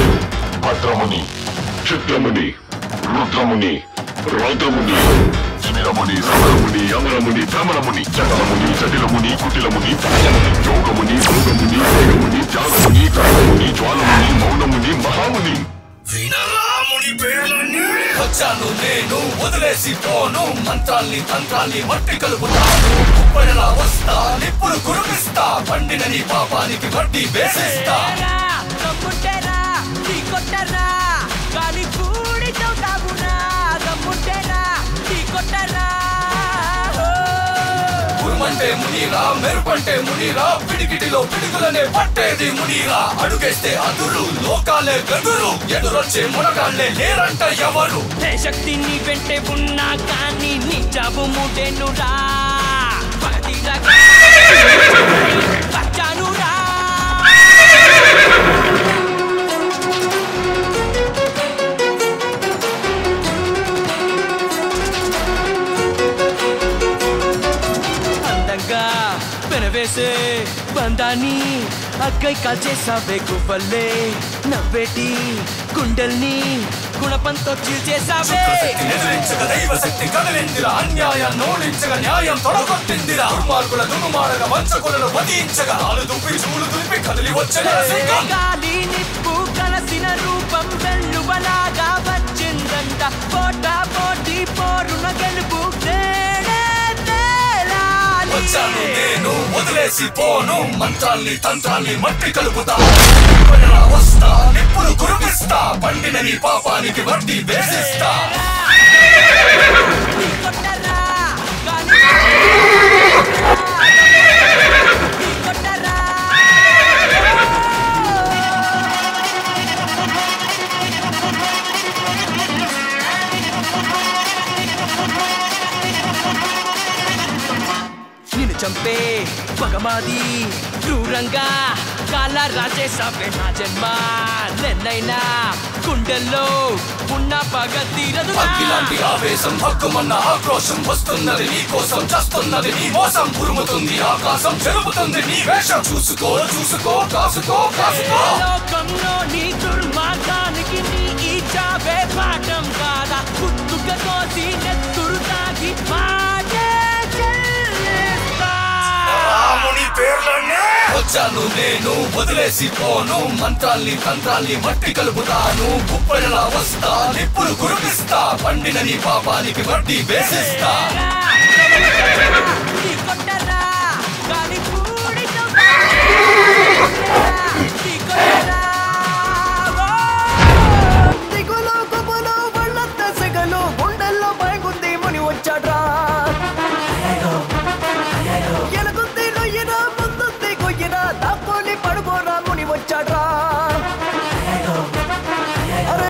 భద్రముని చిత్రముని రుద్రముని రౌద్రముని వీరముని సమరముని అమరముని భ్రమరముని జగలముని జటిలముని కుటిలముని ప్రాయముని యోగముని భోగముని వేగముని త్యాగముని కాలముని జ్వాలముని మౌనముని మహాముని వినరాముని పేర్లన్నీ వచ్చాను నేను వదిలేసి పోను మంత్రాల్ని తంత్రాల్ని మట్టి కలుపుతాను కుప్పడలా వస్తా నిప్పులు కురిపిస్తా పండిన నీ పాపానికి వడ్డీ వేసిస్తా ఏరా, దమ్ముంటేరా, ఢీ కొట్టరా, గాలి కూడితో తాగునా, దమ్ముంటేరా, ఢీ కొట్టరా. ఓ. ఉరుమంటే మునీరా మెరుపంటే మునీరా పిడికిటిలో పిడుగులనే పట్టేది మునీరా అడుగేస్తే అదురు లోకాలే గదురు ఎదురొచ్చే మునగాళ్ళే లేరంట ఎవరు ఏ శక్తి నీ వెంటే ఉన్నా కానీ నీ జాబు మూటేనురా పగటిరా వచ్చానురా అందంగా పెనవేసే బంధాన్ని అక్కై కాల్చేసావే గువ్వల్లే నవ్వేటి గుండెల్ని గుణపంతో చీల్చేసావే శక్తి ఎదిరించగ దైవ శక్తి కదిలిందిరా అన్యాయం నోడించగ న్యాయం తొడగొట్టిందిరా దుర్మార్గుల దుర్మార్గ వంచకులను వధించగా నాలు దుప్పి చూలు దులిపి కదిలి వచ్చిన సింహం. గాలి నిప్పు కలసిన రూపం వెల్లువలాగా వచ్చిందంట పోట పోటీ పోరున గెలుపు తేడే తేలాలి. వచ్చాను నేను వదిలేసి పోను మంత్రాల్ని తంత్రాల్ని మట్టి కలుపుతా ఇప్పటిలా వస్తా నిప్పులు కురిపిస్తా పండిన నీ పాపానికి వడ్డీ వేసిస్తా నీ కొట్టరా, గాలి నీ కొట్టరా. నిన్ను చంపే పగమాది క్రూరంగా కాల రాజేసావే నా జన్మ నెన్నైనా గుండెల్లో ఉన్న పగ తీరదు అగ్గిలాంటి ఆవేశం హక్కుమన్న ఆక్రోశం వస్తున్నది నీ కోసం చస్తున్నది నీ మోసం ఉరుముతుంది ఆకాశం చెరుపుతుంది నీ వేషం చూసుకో చూసుకో కాసుకో కాసుకో లోకంలో నీ దుర్మార్గానికి నీ ఈ చావే పాఠం కాదా పుట్టుక కోసి నెత్తురు తాగి మాటే చెల్లిస్తా. రాముని పేర్లనే వచ్చాను నేను వదిలేసి పోను మంత్రాల్ని తంత్రాల్ని మట్టి కలుపుతాను కుప్పడిలా వస్తా నిప్పులు కురిపిస్తా పండిన నీ పాపానికి వడ్డీ వేసిస్తా రా,